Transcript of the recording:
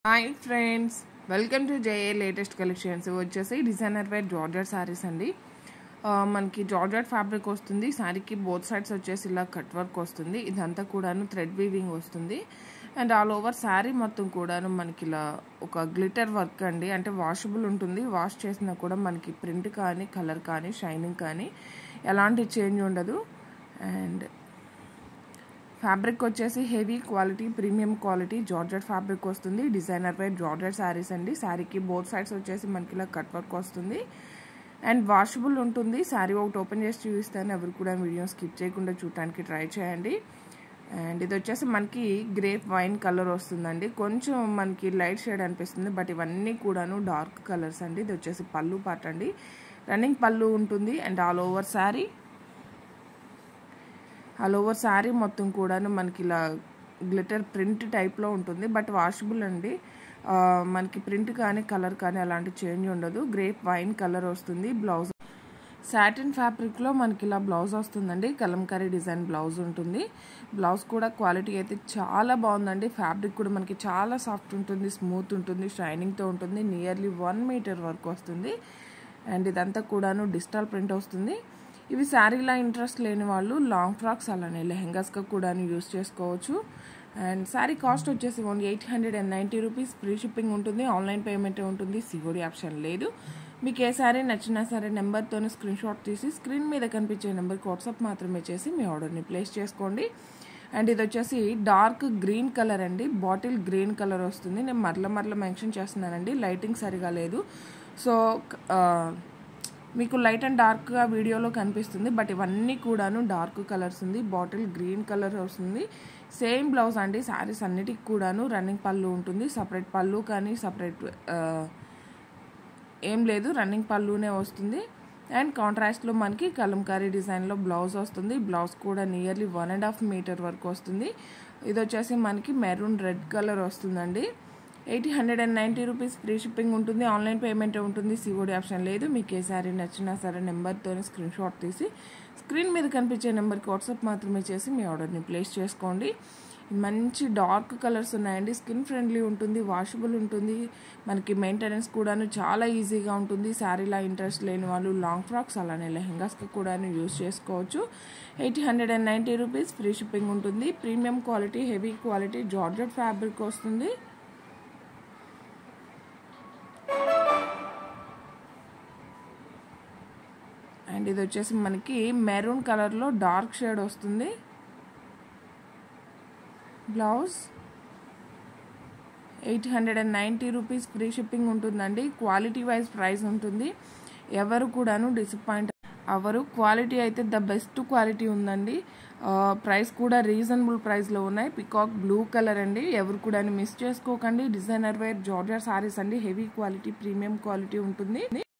hi friends welcome to J A latest collections వచ్చేసి designer wear georgette saris అండి ఆ, మనకి జార్జెట్ ఫ్యాబ్రిక్ వస్తుంది శారీకి బోత్ సైడ్స్ వచ్చేసి ఇలా కట్ వర్క్ వస్తుంది ఇదంతా కూడాను థ్రెడ్ వీవింగ్ వస్తుంది అండ్ ఆల్ ఓవర్ శారీ మొత్తం కూడాను మనకి ఇలా ఒక గ్లిటర్ వర్క్ అండి అంటే వాషబుల్ ఉంటుంది వాష్ చేసినా కూడా మనకి ప్రింట్ కానీ కలర్ కానీ షైనింగ్ కానీ ఎలాంటి చేంజ్ ఉండదు అండ్ ఫ్యాబ్రిక్ వచ్చేసి heavy quality premium quality georgette fabric వస్తుంది డిజైనర్ పై జార్జెట్ శారీస్ అండి శారీకి బోత్ సైడ్స్ వచ్చేసి మనకి ఇలా కట్ వర్క్ వస్తుంది అండ్ వాషబుల్ ఉంటుంది శారీ ఒకటి ఓపెన్ చేసి చూపిస్తాను ఎవరు కూడా వీడియో స్కిప్ చేయకుండా చూడటానికి ట్రై చేయండి అండ్ ఇది వచ్చేసి మనకి గ్రేప్ వైన్ కలర్ వస్తుందండి కొంచెం మనకి లైట్ షేడ్ అనిపిస్తుంది బట్ ఇవన్నీ కూడాను డార్క్ కలర్స్ అండి ఇది వచ్చేసి పళ్ళు పార్ట్ అండి రన్నింగ్ పళ్ళు ఉంటుంది and all over sari all over sari మొత్తం కూడాను మనకి ఇలా గ్లిటర్ ప్రింట్ టైప్లో ఉంటుంది బట్ వాషబుల్ అండి ఆ, మనకి ప్రింట్ కానీ కలర్ కానీ అలాంటి చేంజ్ ఉండదు గ్రేప్ వైన్ కలర్ వస్తుంది బ్లౌజ్ సాటిన్ ఫ్యాబ్రిక్లో మనకి ఇలా బ్లౌజ్ వస్తుందండి కలంకారీ డిజైన్ బ్లౌజ్ ఉంటుంది బ్లౌజ్ కూడా క్వాలిటీ అయితే చాలా బాగుందండి ఫ్యాబ్రిక్ కూడా మనకి చాలా సాఫ్ట్ ఉంటుంది స్మూత్ ఉంటుంది షైనింగ్తో ఉంటుంది నియర్లీ వన్ మీటర్ వరకు వస్తుంది అండ్ ఇదంతా కూడాను డిజిటల్ ప్రింట్ వస్తుంది ఇవి శారీలా ఇంట్రెస్ట్ లేని వాళ్ళు లాంగ్ ఫ్రాక్స్ అలానే లెహెంగాస్గా కూడా యూస్ చేసుకోవచ్చు అండ్ శారీ కాస్ట్ వచ్చేసి only eight hundred and ninety rupees free shipping ఉంటుంది ఆన్లైన్ పేమెంట్ ఉంటుంది సిఓడి ఆప్షన్ లేదు మీకు ఏ శారీ నచ్చినా సరే నెంబర్తోనే స్క్రీన్ షాట్ తీసి స్క్రీన్ మీద కనిపించే నెంబర్కి వాట్సాప్ మాత్రమే చేసి మీ ఆర్డర్ని ప్లేస్ చేసుకోండి అండ్ ఇది వచ్చేసి డార్క్ గ్రీన్ కలర్ అండి బాటిల్ గ్రీన్ కలర్ వస్తుంది నేను మరల మరల మెన్షన్ చేస్తున్నానండి లైటింగ్ సరిగా లేదు సో మీకు లైట్ అండ్ డార్క్గా వీడియోలో కనిపిస్తుంది బట్ ఇవన్నీ కూడాను డార్క్ కలర్స్ ఉంది బాటిల్ గ్రీన్ కలర్ వస్తుంది సేమ్ బ్లౌజ్ అండి శారీస్ అన్నిటికి కూడాను రన్నింగ్ పళ్ళు ఉంటుంది సపరేట్ పళ్ళు కానీ సపరేట్ ఏం లేదు రన్నింగ్ పళ్ళునే వస్తుంది అండ్ కాంట్రాస్ట్లో మనకి కలంకారీ డిజైన్లో బ్లౌజ్ వస్తుంది బ్లౌజ్ కూడా nearly one and half metre వరకు వస్తుంది ఇది వచ్చేసి మనకి మెరూన్ రెడ్ కలర్ వస్తుందండి eighty hundred and ninety rupees free shipping ఉంటుంది ఆన్లైన్ పేమెంట్ ఉంటుంది సిఓడి ఆప్షన్ లేదు మీకు ఏ సారీ నచ్చినా సరే నెంబర్తో స్క్రీన్ షాట్ తీసి స్క్రీన్ మీద కనిపించే నెంబర్కి వాట్సాప్ మాత్రమే చేసి మీ ఆర్డర్ని ప్లేస్ చేసుకోండి మంచి డార్క్ కలర్స్ ఉన్నాయండి స్కిన్ ఫ్రెండ్లీ ఉంటుంది వాషబుల్ ఉంటుంది మనకి మెయింటెనెన్స్ కూడాను చాలా ఈజీగా ఉంటుంది శారీలా ఇంట్రెస్ట్ లేని వాళ్ళు లాంగ్ ఫ్రాక్స్ అలానే లెహంగాస్కి కూడాను యూస్ చేసుకోవచ్చు eighty hundred and ninety rupees free shipping ఉంటుంది premium quality heavy quality georgette fabric వస్తుంది అండ్ ఇది వచ్చేసి మనకి మెరూన్ కలర్లో డార్క్ షేడ్ వస్తుంది blouse eight hundred and ninety rupees free shipping ఉంటుందండి క్వాలిటీ వైజ్ ప్రైస్ ఉంటుంది ఎవరు కూడాను డిసప్పాయింట్ అవరు క్వాలిటీ అయితే ద బెస్ట్ క్వాలిటీ ఉందండి ప్రైస్ కూడా రీజనబుల్ ప్రైస్లో ఉన్నాయి పికాక్ బ్లూ కలర్ అండి ఎవరు కూడా మిస్ చేసుకోకండి డిజైనర్ వేర్ జార్జర్ సారీస్ అండి హెవీ క్వాలిటీ ప్రీమియం క్వాలిటీ ఉంటుంది